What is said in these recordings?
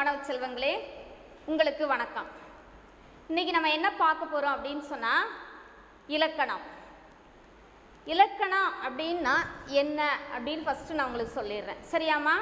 மாணவ செல்வங்களே உங்களுக்கு வணக்கம் இன்னைக்கு நம்ம என்ன பார்க்க போகிறோம் அப்படின்னு சொன்னால் இலக்கணம் இலக்கணம் அப்படின்னா என்ன அப்படின்னு ஃபஸ்ட்டு நான் உங்களுக்கு சொல்லிடுறேன் சரியாம்மா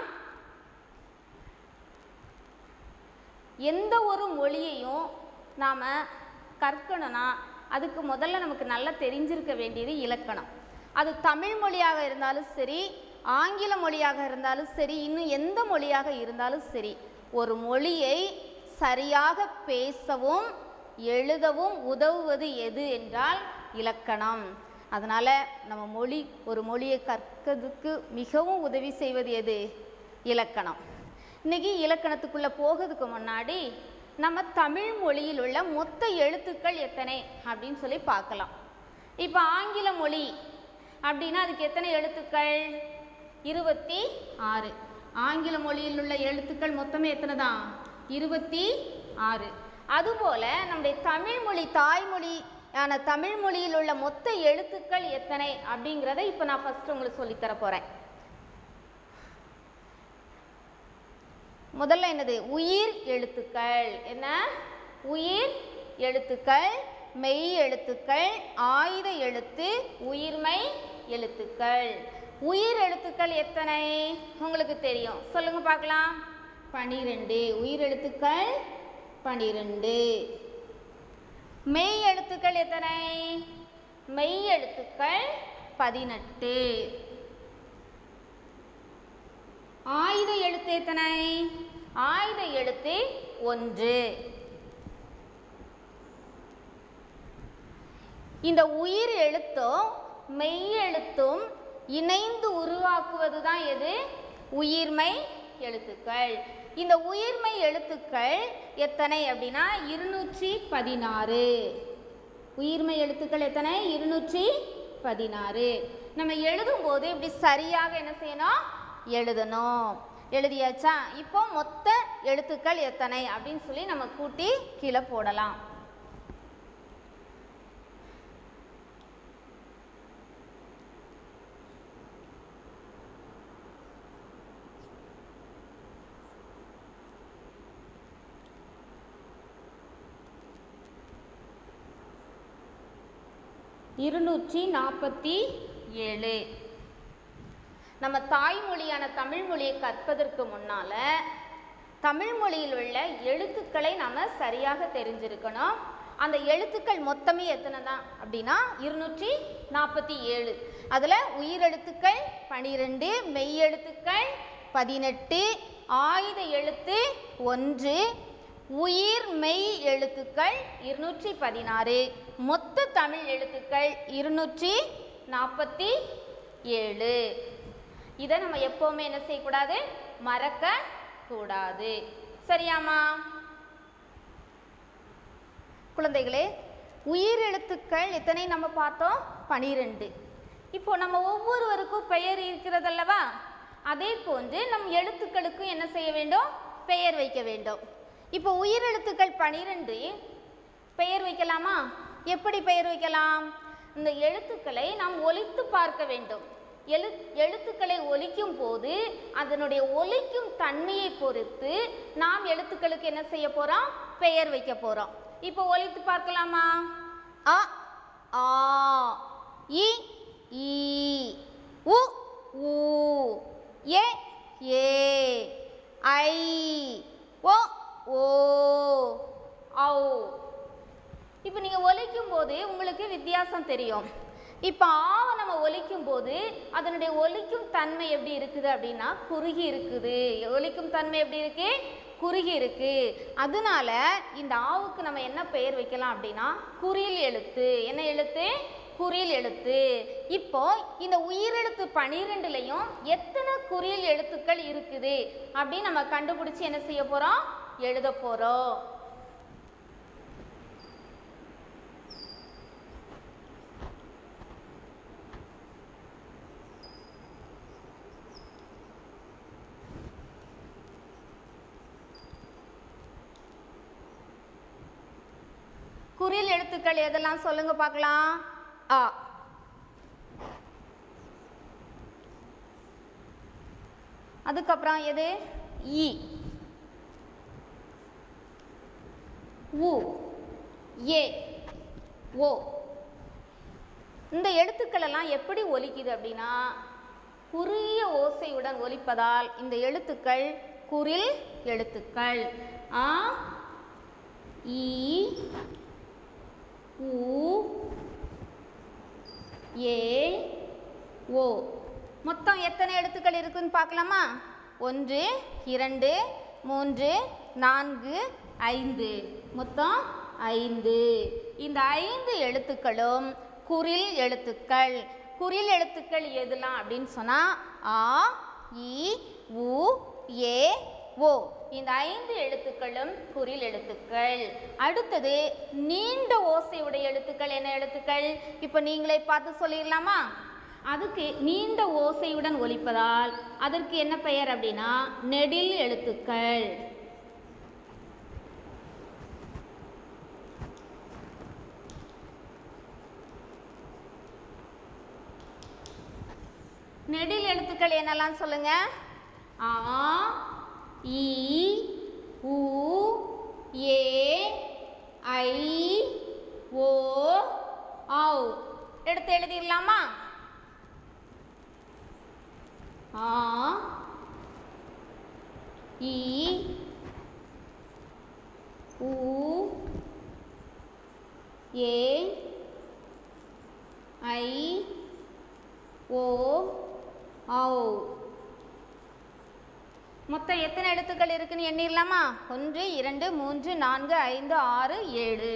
எந்த ஒரு மொழியையும் நாம் கற்கணும்னா அதுக்கு முதல்ல நமக்கு நல்லா தெரிஞ்சிருக்க வேண்டியது இலக்கணம் அது தமிழ் மொழியாக இருந்தாலும் சரி ஆங்கில மொழியாக இருந்தாலும் சரி இன்னும் எந்த மொழியாக இருந்தாலும் சரி ஒரு மொழியை சரியாக பேசவும் எழுதவும் உதவுவது எது என்றால் இலக்கணம் அதனால் நம்ம மொழி ஒரு மொழியை கற்கிறதுக்கு மிகவும் உதவி செய்வது எது இலக்கணம் இன்னைக்கு இலக்கணத்துக்குள்ளே போகிறதுக்கு முன்னாடி நம்ம தமிழ் மொழியில் உள்ள மொத்த எழுத்துக்கள் எத்தனை அப்படின்னு சொல்லி பார்க்கலாம் இப்போ ஆங்கில மொழி அப்படின்னா அதுக்கு எத்தனை எழுத்துக்கள் இருபத்தி ஆறு ஆங்கில மொழியில் உள்ள எழுத்துக்கள் மொத்தமே எத்தனை தான் இருபத்தி ஆறு அதுபோல் நம்முடைய தமிழ் மொழி தாய்மொழி ஆன தமிழ் மொழியில் உள்ள மொத்த எழுத்துக்கள் எத்தனை அப்படிங்கிறத இப்போ நான் ஃபஸ்ட்டு உங்களுக்கு சொல்லித்தர போகிறேன் முதல்ல என்னது உயிர் எழுத்துக்கள் என்ன உயிர் எழுத்துக்கள் மெய் எழுத்துக்கள் ஆயுத எழுத்து உயிர்மை எழுத்துக்கள் உயிர் எழுத்துக்கள் எத்தனை உங்களுக்கு தெரியும் சொல்லுங்க பார்க்கலாம் பனிரெண்டு உயிர் எழுத்துக்கள் பனிரெண்டு மெய் எழுத்துக்கள் எத்தனை மெய் எழுத்துக்கள் பதினெட்டு ஆயுத எழுத்து எத்தனை ஆயுத எழுத்து ஒன்று இந்த உயிர் எழுத்தும் மெய் எழுத்தும் இணைந்து உருவாக்குவது தான் எது உயிர்மை எழுத்துக்கள் இந்த உயிர்மை எழுத்துக்கள் எத்தனை அப்படின்னா இருநூற்றி பதினாறு உயிர்மை எழுத்துக்கள் எத்தனை இருநூற்றி பதினாறு நம்ம எழுதும்போது இப்படி சரியாக என்ன செய்யணும் எழுதணும் எழுதியாச்சா இப்போ மொத்த எழுத்துக்கள் எத்தனை அப்படின்னு சொல்லி நம்ம கூட்டி கீழே போடலாம் இருநூற்றி நாற்பத்தி ஏழு நம்ம தாய்மொழியான தமிழ் மொழியை கற்பதற்கு முன்னால் தமிழ் மொழியில் உள்ள எழுத்துக்களை நாம் சரியாக தெரிஞ்சிருக்கணும் அந்த எழுத்துக்கள் மொத்தமே எத்தனை தான் அப்படின்னா இருநூற்றி நாற்பத்தி ஏழு அதில் உயிரெழுத்துக்கள் பனிரெண்டு மெய்யெழுத்துக்கள் பதினெட்டு ஆயுத எழுத்து ஒன்று உயிர் மெய் எழுத்துக்கள் இருநூற்றி பதினாறு மொத்த தமிழ் எழுத்துக்கள் இருநூற்றி நாற்பத்தி ஏழு இதை நம்ம எப்போவுமே என்ன செய்யக்கூடாது மறக்க கூடாது சரியாமா குழந்தைகளே உயிர் எழுத்துக்கள் எத்தனை நம்ம பார்த்தோம் பனிரெண்டு இப்போ நம்ம ஒவ்வொருவருக்கும் பெயர் இருக்கிறதல்லவா அதே போன்று நம் எழுத்துக்களுக்கும் என்ன செய்ய வேண்டும் பெயர் வைக்க வேண்டும் இப்போ உயிரெழுத்துக்கள் பனிரெண்டு பெயர் வைக்கலாமா எப்படி பெயர் வைக்கலாம் இந்த எழுத்துக்களை நாம் ஒலித்து பார்க்க வேண்டும் எழு எழுத்துக்களை ஒலிக்கும் போது அதனுடைய ஒலிக்கும் தன்மையை பொறுத்து நாம் எழுத்துக்களுக்கு என்ன செய்ய போகிறோம் பெயர் வைக்க போகிறோம் இப்போ ஒலித்து பார்க்கலாமா அ ஆ இ ஈ உ ஊ ஏ ஏ ஐ ஓ ஓ ஔ இப்போ நீங்கள் ஒலிக்கும் போது உங்களுக்கு வித்தியாசம் தெரியும் இப்போ ஆவை நம்ம ஒலிக்கும் போது அதனுடைய ஒலிக்கும் தன்மை எப்படி இருக்குது அப்படின்னா குறுகி இருக்குது ஒலிக்கும் தன்மை எப்படி இருக்கு குறுகி இருக்கு அதனால இந்த ஆவுக்கு நம்ம என்ன பெயர் வைக்கலாம் அப்படின்னா குறில் எழுத்து என்ன எழுத்து குறில் எழுத்து இப்போ இந்த உயிரெழுத்து பனிரெண்டுலையும் எத்தனை குறில் எழுத்துக்கள் இருக்குது அப்படின்னு நம்ம கண்டுபிடிச்சி என்ன செய்ய போறோம் எழுத போறோம் குறில் எழுத்துக்கள் எதெல்லாம் சொல்லுங்க பார்க்கலாம் ஆ அதுக்கப்புறம் எது இ உ ஏ ஓ இந்த எழுத்துக்கள் எல்லாம் எப்படி ஒலிக்குது அப்படின்னா குறுகிய ஓசையுடன் ஒலிப்பதால் இந்த எழுத்துக்கள் குரில் எழுத்துக்கள் ஆ இ உ ஏ ஓ மொத்தம் எத்தனை எழுத்துக்கள் இருக்குன்னு பார்க்கலாமா ஒன்று இரண்டு மூன்று நான்கு ஐந்து மொத்தம் ஐந்து இந்த ஐந்து எழுத்துக்களும் குரில் எழுத்துக்கள் குரில் எழுத்துக்கள் எதுலாம் அப்படின்னு சொன்னால் ஆ இ உ ஏ ஓ இந்த ஐந்து எழுத்துக்களும் குறில் எழுத்துக்கள் அடுத்தது நீண்ட ஓசையுடைய எழுத்துக்கள் என்ன எழுத்துக்கள் இப்போ நீங்களே பார்த்து சொல்லிடலாமா அதுக்கு நீண்ட ஓசையுடன் ஒலிப்பதால் அதற்கு என்ன பெயர் அப்படின்னா நெடில் எழுத்துக்கள் நெடில் எழுத்துக்கள் என்னெல்லாம் சொல்லுங்க ஆ இ உ ஏ ஐ ஓ ஔ எடுத்து எழுதிடலாமா ஆ இ உ ஏ ஐ ஓ ஔ மொத்தம் எத்தனை எழுத்துக்கள் இருக்குன்னு எண்ணிடலாமா ஒன்று இரண்டு மூன்று நான்கு ஐந்து ஆறு ஏழு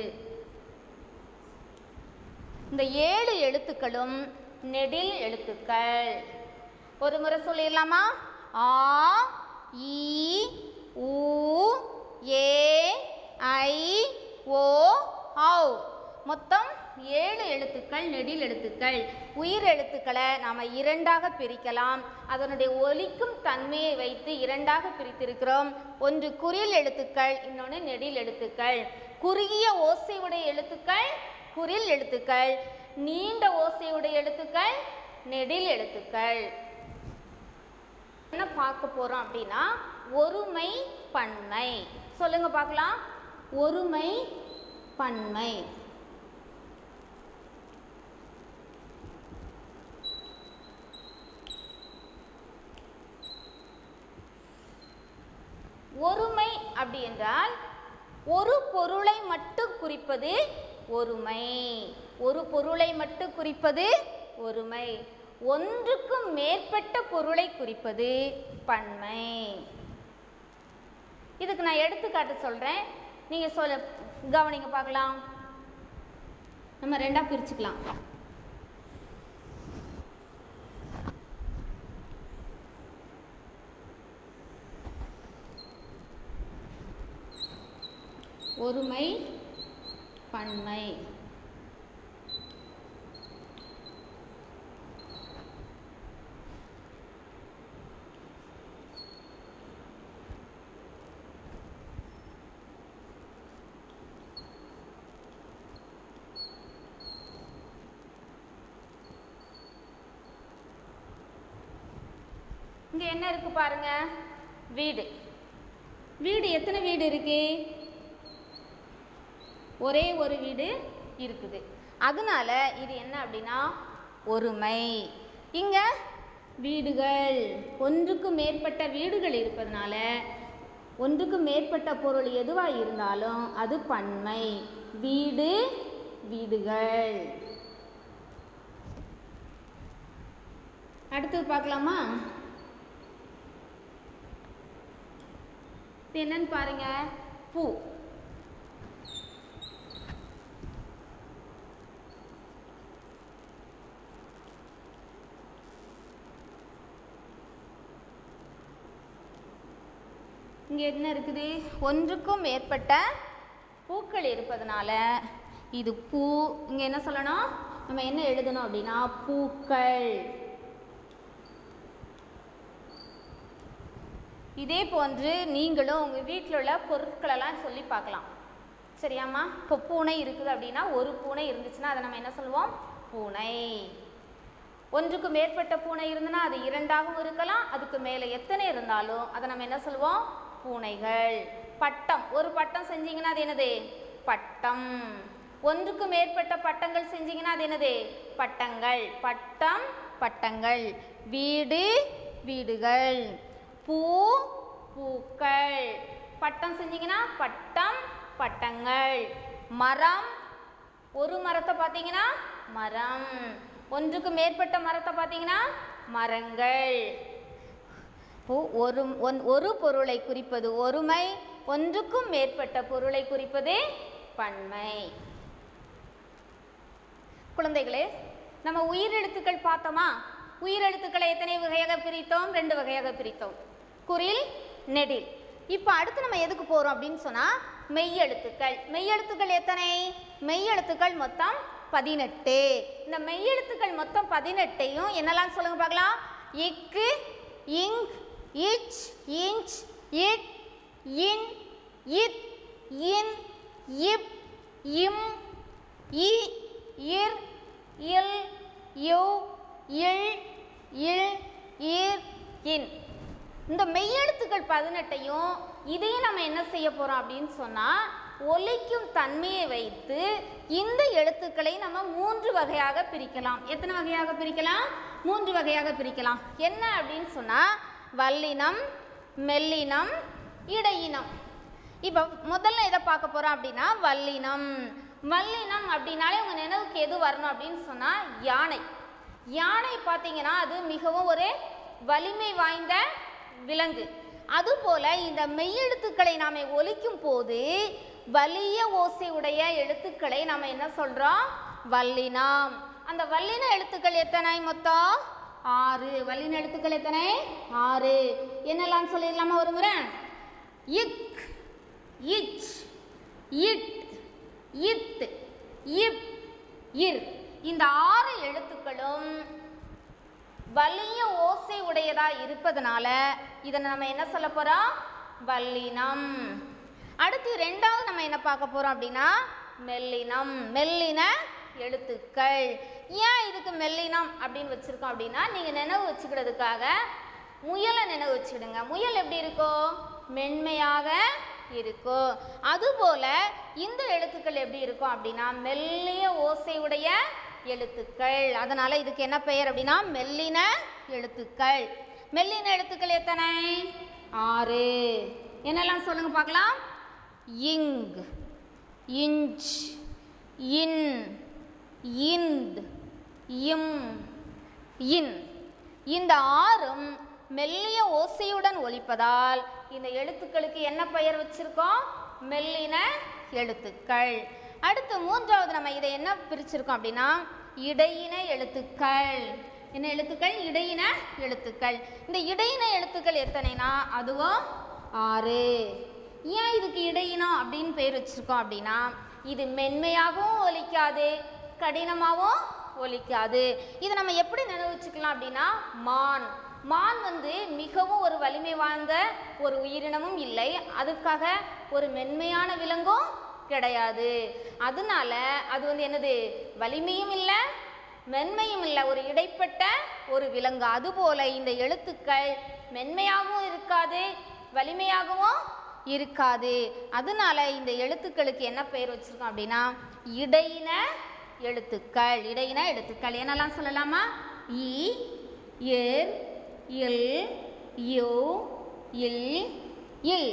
இந்த ஏழு எழுத்துக்களும் நெடில் எழுத்துக்கள் ஒரு முறை சொல்லிடலாமா ஆ இ உ ஏ ஐ ஓ ஔ மொத்தம் ஏழு எழுத்துக்கள் நெடில் எழுத்துக்கள் உயிர் எழுத்துக்களை நாம் இரண்டாக பிரிக்கலாம் அதனுடைய ஒலிக்கும் தன்மையை வைத்து இரண்டாக பிரித்திருக்கிறோம் ஒன்று குறில் எழுத்துக்கள் இன்னொன்று நெடில் எழுத்துக்கள் குறுகிய ஓசையுடைய எழுத்துக்கள் குறில் எழுத்துக்கள் நீண்ட ஓசையுடைய எழுத்துக்கள் நெடில் எழுத்துக்கள் என்ன பார்க்க போறோம் அப்படின்னா ஒருமை பன்மை சொல்லுங்க பார்க்கலாம் ஒருமை பன்மை ஒருமை அப்படி என்றால் ஒரு பொருளை மட்டும் குறிப்பது ஒருமை ஒரு பொருளை மட்டும் குறிப்பது ஒருமை ஒன்றுக்கும் மேற்பட்ட பொருளை குறிப்பது பன்மை இதுக்கு நான் எடுத்துக்காட்டு சொல்றேன் நீங்க சொல்ல கவனிங்க பார்க்கலாம் நம்ம ரெண்டா பிரிச்சுக்கலாம் ஒருமை பன்மை இங்க என்ன இருக்கு பாருங்க வீடு வீடு எத்தனை வீடு இருக்கு ஒரே ஒரு வீடு இருக்குது அதனால இது என்ன அப்படின்னா ஒருமை இங்க வீடுகள் ஒன்றுக்கு மேற்பட்ட வீடுகள் இருப்பதனால ஒன்றுக்கு மேற்பட்ட பொருள் எதுவாக இருந்தாலும் அது பன்மை வீடு வீடுகள் அடுத்தது பார்க்கலாமா இது என்னன்னு பாருங்க பூ இங்கே என்ன இருக்குது ஒன்றுக்கும் மேற்பட்ட பூக்கள் இருப்பதனால இது பூ இங்கே என்ன சொல்லணும் நம்ம என்ன எழுதணும் அப்படின்னா பூக்கள் இதே போன்று நீங்களும் உங்கள் வீட்டில் உள்ள பொருட்களெல்லாம் சொல்லி பார்க்கலாம் சரியாம்மா இப்போ பூனை இருக்குது அப்படின்னா ஒரு பூனை இருந்துச்சுன்னா அதை நம்ம என்ன சொல்லுவோம் பூனை ஒன்றுக்கு மேற்பட்ட பூனை இருந்ததுன்னா அது இரண்டாகவும் இருக்கலாம் அதுக்கு மேலே எத்தனை இருந்தாலும் அதை நம்ம என்ன சொல்லுவோம் பூனைகள் பட்டம் ஒரு பட்டம் செஞ்சீங்கன்னா அது என்னது பட்டம் ஒன்றுக்கு மேற்பட்ட பட்டங்கள் செஞ்சீங்கன்னா அது என்னது பட்டங்கள் பட்டம் பட்டங்கள் வீடு வீடுகள் பூ பூக்கள் பட்டம் செஞ்சீங்கன்னா பட்டம் பட்டங்கள் மரம் ஒரு மரத்தை பார்த்தீங்கன்னா மரம் ஒன்றுக்கு மேற்பட்ட மரத்தை பார்த்தீங்கன்னா மரங்கள் இப்போ ஒரு ஒன்- ஒரு பொருளை குறிப்பது ஒருமை ஒன்றுக்கும் மேற்பட்ட பொருளை குறிப்பது பன்மை குழந்தைகளே நம்ம உயிரெழுத்துக்கள் பார்த்தோமா உயிரெழுத்துக்களை எத்தனை வகையாக பிரித்தோம் ரெண்டு வகையாக பிரித்தோம் குறில் நெடில் இப்போ அடுத்து நம்ம எதுக்கு போகிறோம் அப்படின்னு சொன்னால் மெய்யெழுத்துக்கள் மெய்யெழுத்துக்கள் எத்தனை மெய்யெழுத்துக்கள் மொத்தம் பதினெட்டு இந்த மெய்யெழுத்துக்கள் மொத்தம் பதினெட்டையும் என்னெல்லாம் சொல்லுங்க பார்க்கலாம் இக்கு இங் இச் இஞ்ச் இட் இன் இத் இன் இப் இம் இ இர் இல் யு இல் இல் இர் இன் இந்த மெய்யெழுத்துக்கள் பதினெட்டையும் இதையும் நம்ம என்ன செய்ய போறோம் அப்படின்னு சொன்னா ஒலிக்கும் தன்மையை வைத்து இந்த எழுத்துக்களை நம்ம மூன்று வகையாக பிரிக்கலாம் எத்தனை வகையாக பிரிக்கலாம் மூன்று வகையாக பிரிக்கலாம் என்ன அப்படின்னு சொன்னா வல்லினம் மெல்லினம் இடையினம் இப்போ முதல்ல எதை பார்க்க போறோம் அப்படின்னா வல்லினம் வல்லினம் அப்படின்னாலே உங்க நினைவுக்கு எது வரணும் அப்படின்னு சொன்னா யானை யானை பார்த்தீங்கன்னா அது மிகவும் ஒரு வலிமை வாய்ந்த விலங்கு அதுபோல இந்த மெய்யெழுத்துக்களை நாம ஒலிக்கும் போது வலிய ஓசை உடைய எழுத்துக்களை நாம என்ன சொல்றோம் வல்லினம் அந்த வல்லின எழுத்துக்கள் எத்தனை மொத்தம் ஆறு வல்லின எழுத்துக்கள் எத்தனை ஆறு என்னெல்லாம் சொல்லிடலாமா ஒரு முறை இக் இச் இட் இத் இப் இர் இந்த ஆறு எழுத்துக்களும் வலிய ஓசை உடையதா இருப்பதனால இதை நம்ம என்ன சொல்ல போறோம் வல்லினம் அடுத்து ரெண்டாவது நம்ம என்ன பார்க்க போறோம் அப்படின்னா மெல்லினம் மெல்லின எழுத்துக்கள் ஏன் இதுக்கு மெல்லினம் அப்படின்னு வச்சிருக்கோம் அப்படின்னா நீங்க நினைவு வச்சுக்கிறதுக்காக முயலை நினைவு வச்சுக்கிடுங்க முயல் எப்படி இருக்கும் மென்மையாக இருக்கும் அதுபோல இந்த எழுத்துக்கள் எப்படி இருக்கும் அப்படின்னா மெல்லிய ஓசையுடைய எழுத்துக்கள் அதனால இதுக்கு என்ன பெயர் அப்படின்னா மெல்லின எழுத்துக்கள் மெல்லின எழுத்துக்கள் எத்தனை ஆறு என்னெல்லாம் சொல்லுங்க பார்க்கலாம் இங் இஞ்ச் இன் இந்த் இம் இன் இந்த ஆறும் மெல்லிய ஓசையுடன் ஒலிப்பதால் இந்த எழுத்துக்களுக்கு என்ன பெயர் வச்சிருக்கோம் மெல்லின எழுத்துக்கள் அடுத்து மூன்றாவது நம்ம இதை என்ன பிரிச்சிருக்கோம் அப்படின்னா இடையின எழுத்துக்கள் என்ன எழுத்துக்கள் இடையின எழுத்துக்கள் இந்த இடையின எழுத்துக்கள் எத்தனைனா அதுவும் ஆறு ஏன் இதுக்கு இடையினம் அப்படின்னு பேர் வச்சிருக்கோம் அப்படின்னா இது மென்மையாகவும் ஒலிக்காது கடினமாகவும் ஒலிக்காது இதை நம்ம எப்படி நினைவு வச்சுக்கலாம் அப்படின்னா மான் மான் வந்து மிகவும் ஒரு வலிமை வாய்ந்த ஒரு உயிரினமும் இல்லை அதுக்காக ஒரு மென்மையான விலங்கும் கிடையாது அதனால அது வந்து என்னது வலிமையும் இல்லை மென்மையும் இல்லை ஒரு இடைப்பட்ட ஒரு விலங்கு அதுபோல இந்த எழுத்துக்கள் மென்மையாகவும் இருக்காது வலிமையாகவும் இருக்காது அதனால இந்த எழுத்துக்களுக்கு என்ன பெயர் வச்சிருக்கோம் அப்படின்னா இடையின எழுத்துக்கள் இடையின எழுத்துக்கள் என்னெல்லாம் சொல்லலாமா இ எர் இல் யு இல் இல்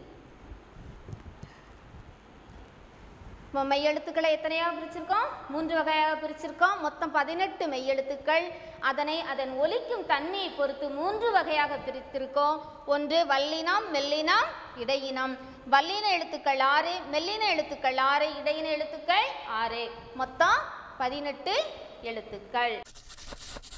இப்போ மெய்யெழுத்துக்களை எத்தனையாக பிரிச்சிருக்கோம் மூன்று வகையாக பிரிச்சிருக்கோம் மொத்தம் பதினெட்டு மெய்யெழுத்துக்கள் அதனை அதன் ஒலிக்கும் தன்மையை பொறுத்து மூன்று வகையாக பிரித்திருக்கோம் ஒன்று வல்லினம் மெல்லினம் இடையினம் வல்லின எழுத்துக்கள் ஆறு மெல்லின எழுத்துக்கள் ஆறு இடையின எழுத்துக்கள் ஆறு மொத்தம் பதினெட்டு எழுத்துக்கள்